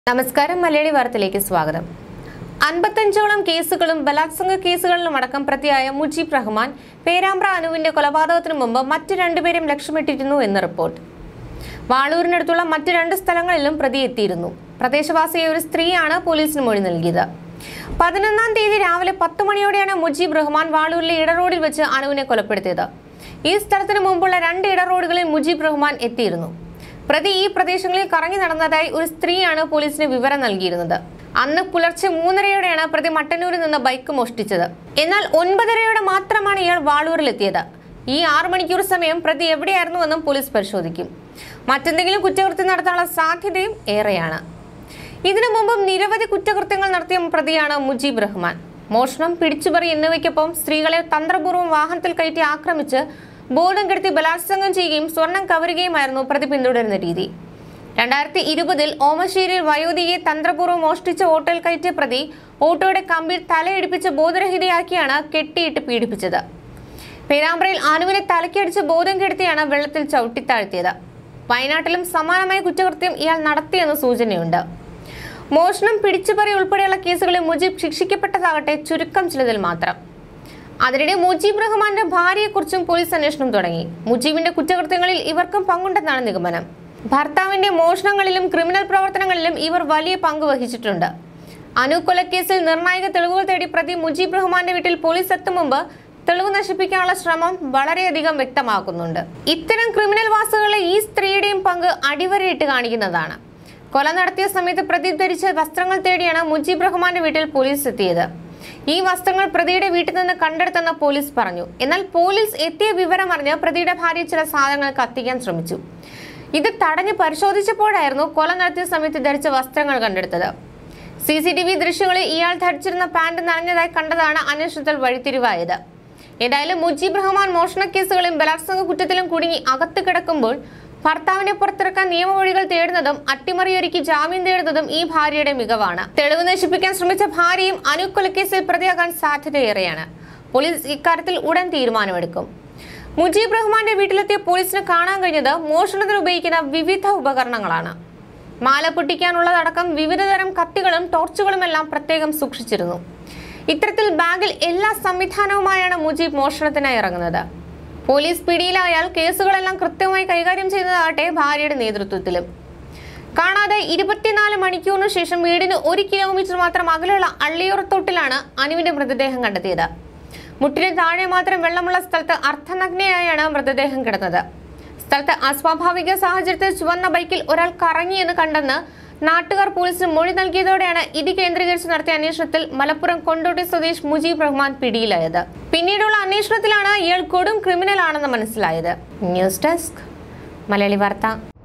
നമസ്കാരം മലയാളി വാർത്തയിലേക്ക് സ്വാഗതം അൻപത്തഞ്ചോളം കേസുകളും ബലാത്സംഗ കേസുകളിലും അടക്കം പ്രതിയായ മുജീബ് റഹ്മാൻ പേരാമ്പ്ര അനുവിന്റെ കൊലപാതകത്തിനു മുമ്പ് മറ്റു രണ്ടുപേരും ലക്ഷ്യമിട്ടിരുന്നു എന്ന് റിപ്പോർട്ട് വാളൂരിനടുത്തുള്ള മറ്റു രണ്ട് സ്ഥലങ്ങളിലും പ്രതി എത്തിയിരുന്നു പ്രദേശവാസിയായ ഒരു സ്ത്രീയാണ് പോലീസിന് മൊഴി നൽകിയത് പതിനൊന്നാം തീയതി രാവിലെ പത്ത് മണിയോടെയാണ് മുജീബ് റഹ്മാൻ വാളൂരിലെ ഇടറോഡിൽ വെച്ച് അനുവിനെ കൊലപ്പെടുത്തിയത് ഈ സ്ഥലത്തിന് മുമ്പുള്ള രണ്ട് ഇടറോഡുകളിൽ മുജീബ് റഹ്മാൻ എത്തിയിരുന്നു പ്രതി ഈ പ്രദേശങ്ങളിൽ കറങ്ങി നടന്നതായി ഒരു സ്ത്രീയാണ് പോലീസിന് വിവരം നൽകിയിരുന്നത് അന്ന് പുലർച്ചെ മൂന്നരയോടെയാണ് പ്രതി മട്ടന്നൂരിൽ നിന്ന് ബൈക്ക് മോഷ്ടിച്ചത് എന്നാൽ ഒൻപതരയോടെ മാത്രമാണ് ഇയാൾ വാളൂരിലെത്തിയത് ഈ ആറു മണിക്കൂർ സമയം പ്രതി എവിടെയായിരുന്നുവെന്നും പോലീസ് പരിശോധിക്കും മറ്റെന്തെങ്കിലും കുറ്റകൃത്യം നടത്താനുള്ള സാധ്യതയും ഏറെയാണ് ഇതിനു മുമ്പും നിരവധി കുറ്റകൃത്യങ്ങൾ നടത്തിയ പ്രതിയാണ് മുജീബ് റഹ്മാൻ മോഷണം പിടിച്ചുപറി എന്നിവയ്ക്കൊപ്പം സ്ത്രീകളെ തന്ത്രപൂർവ്വം വാഹനത്തിൽ കയറ്റി ആക്രമിച്ച് ബോധം കെടുത്തി ബലാത്സംഗം ചെയ്യുകയും സ്വർണം കവരുകയുമായിരുന്നു പ്രതി പിന്തുടരുന്ന രീതി രണ്ടായിരത്തി ഇരുപതിൽ ഓമശ്ശേരിയിൽ വയോധികയെ തന്ത്രപൂർവ്വം മോഷ്ടിച്ച ഓട്ടോയിൽ കയറ്റിയ പ്രതി ഓട്ടോയുടെ കമ്പിൽ തലയിടിപ്പിച്ച് ബോധരഹിതയാക്കിയാണ് കെട്ടിയിട്ട് പീഡിപ്പിച്ചത് പേരാമ്പ്രയിൽ ആനുവിനെ തലക്കടിച്ച് ബോധം കെടുത്തിയാണ് വെള്ളത്തിൽ ചവിട്ടിത്താഴ്ത്തിയത് വയനാട്ടിലും സമാനമായ കുറ്റകൃത്യം ഇയാൾ നടത്തിയെന്ന് സൂചനയുണ്ട് മോഷണം പിടിച്ചുപറി ഉൾപ്പെടെയുള്ള കേസുകളിൽ മുജീബ് ശിക്ഷിക്കപ്പെട്ടതാകട്ടെ ചുരുക്കം ചിലതിൽ മാത്രം അതിനിടെ മുജീബ് റഹ്മാന്റെ ഭാര്യയെക്കുറിച്ചും പോലീസ് അന്വേഷണം തുടങ്ങി മുജീബിന്റെ കുറ്റകൃത്യങ്ങളിൽ ഇവർക്കും പങ്കുണ്ടെന്നാണ് നിഗമനം ഭർത്താവിന്റെ മോഷണങ്ങളിലും ക്രിമിനൽ പ്രവർത്തനങ്ങളിലും ഇവർ വലിയ പങ്ക് വഹിച്ചിട്ടുണ്ട് അനു കൊലക്കേസിൽ നിർണായക തെളിവുകൾ തേടി പ്രതി മുജീബ് റഹ്മാന്റെ വീട്ടിൽ പോലീസ് എത്തും മുമ്പ് തെളിവ് നശിപ്പിക്കാനുള്ള ശ്രമം വളരെയധികം വ്യക്തമാക്കുന്നുണ്ട് ഇത്തരം ക്രിമിനൽ വാസുകളിലെ ഈ സ്ത്രീയുടെയും പങ്ക് അടിവരയിട്ട് കാണിക്കുന്നതാണ് കൊല നടത്തിയ സമയത്ത് പ്രതി ധരിച്ച വസ്ത്രങ്ങൾ തേടിയാണ് മുജീബ് റഹ്മാന്റെ വീട്ടിൽ പോലീസ് എത്തിയത് ഈ വസ്ത്രങ്ങൾ പ്രതിയുടെ വീട്ടിൽ നിന്ന് കണ്ടെടുത്തെന്ന് പോലീസ് പറഞ്ഞു എന്നാൽ പോലീസ് എത്തിയ വിവരം അറിഞ്ഞ് പ്രതിയുടെ ഭാര്യ ചില സാധനങ്ങൾ കത്തിക്കാൻ ശ്രമിച്ചു ഇത് തടഞ്ഞ് പരിശോധിച്ചപ്പോഴായിരുന്നു കൊല നടത്തിയ സമയത്ത് ധരിച്ച വസ്ത്രങ്ങൾ കണ്ടെടുത്തത് സി സി ടി വി ദൃശ്യങ്ങളിൽ ഇയാൾ ധരിച്ചിരുന്ന പാന്റ് നനഞ്ഞതായി കണ്ടതാണ് അന്വേഷണത്തിൽ വഴിത്തിരിവായത് ഏതായാലും മുജീബ് റഹ്മാൻ മോഷണ കേസുകളും ബലാത്സംഗ കുറ്റത്തിലും കുടുങ്ങി അകത്ത് കിടക്കുമ്പോൾ ഭർത്താവിനെ പുറത്തിറക്കാൻ നിയമവഴികൾ തേടുന്നതും അട്ടിമറിയൊരുക്കി ജാമ്യം തേടുന്നതും ഈ ഭാര്യയുടെ മികവാണ് തെളിവ് നശിപ്പിക്കാൻ ശ്രമിച്ച ഭാര്യയും അനു കൊലക്കേസിൽ പ്രതിയാകാൻ സാധ്യതയേറെയാണ് പോലീസ് ഇക്കാര്യത്തിൽ ഉടൻ തീരുമാനമെടുക്കും മുജീബ് റഹ്മാന്റെ വീട്ടിലെത്തിയ പോലീസിന് കാണാൻ കഴിഞ്ഞത് മോഷണത്തിന് ഉപയോഗിക്കുന്ന വിവിധ ഉപകരണങ്ങളാണ് മാല പൊട്ടിക്കാനുള്ളതടക്കം വിവിധതരം കത്തികളും ടോർച്ചുകളുമെല്ലാം പ്രത്യേകം സൂക്ഷിച്ചിരുന്നു ഇത്തരത്തിൽ ബാഗിൽ എല്ലാ സംവിധാനവുമായാണ് മുജീബ് മോഷണത്തിനായി ഇറങ്ങുന്നത് പോലീസ് പിടിയിലായാൽ കേസുകളെല്ലാം കൃത്യമായി കൈകാര്യം ചെയ്യുന്നതാകട്ടെ ഭാര്യയുടെ നേതൃത്വത്തിലും കാണാതെ ഇരുപത്തിനാല് മണിക്കൂറിന് ശേഷം വീടിന് ഒരു കിലോമീറ്റർ മാത്രം അകലെയുള്ള അള്ളിയോറത്തോട്ടിലാണ് അനുവിന്റെ മൃതദേഹം കണ്ടെത്തിയത് മുട്ടിന് താഴെ മാത്രം വെള്ളമുള്ള സ്ഥലത്ത് അർദ്ധനഗ്നയായാണ് മൃതദേഹം കിടന്നത് സ്ഥലത്ത് അസ്വാഭാവിക സാഹചര്യത്തിൽ ചുവന്ന ബൈക്കിൽ ഒരാൾ കറങ്ങിയെന്ന് കണ്ടെന്ന് നാട്ടുകാർ പോലീസിന് മൊഴി നൽകിയതോടെയാണ് ഇത് കേന്ദ്രീകരിച്ച് നടത്തിയ അന്വേഷണത്തിൽ മലപ്പുറം കൊണ്ടോട്ടി സ്വദേശ് മുജീബ് റഹ്മാൻ പിടിയിലായത് പിന്നീടുള്ള അന്വേഷണത്തിലാണ് ഇയാൾ കൊടും ക്രിമിനൽ ആണെന്ന് മനസ്സിലായത് ന്യൂസ് ഡെസ്ക് മലയാളി വാർത്ത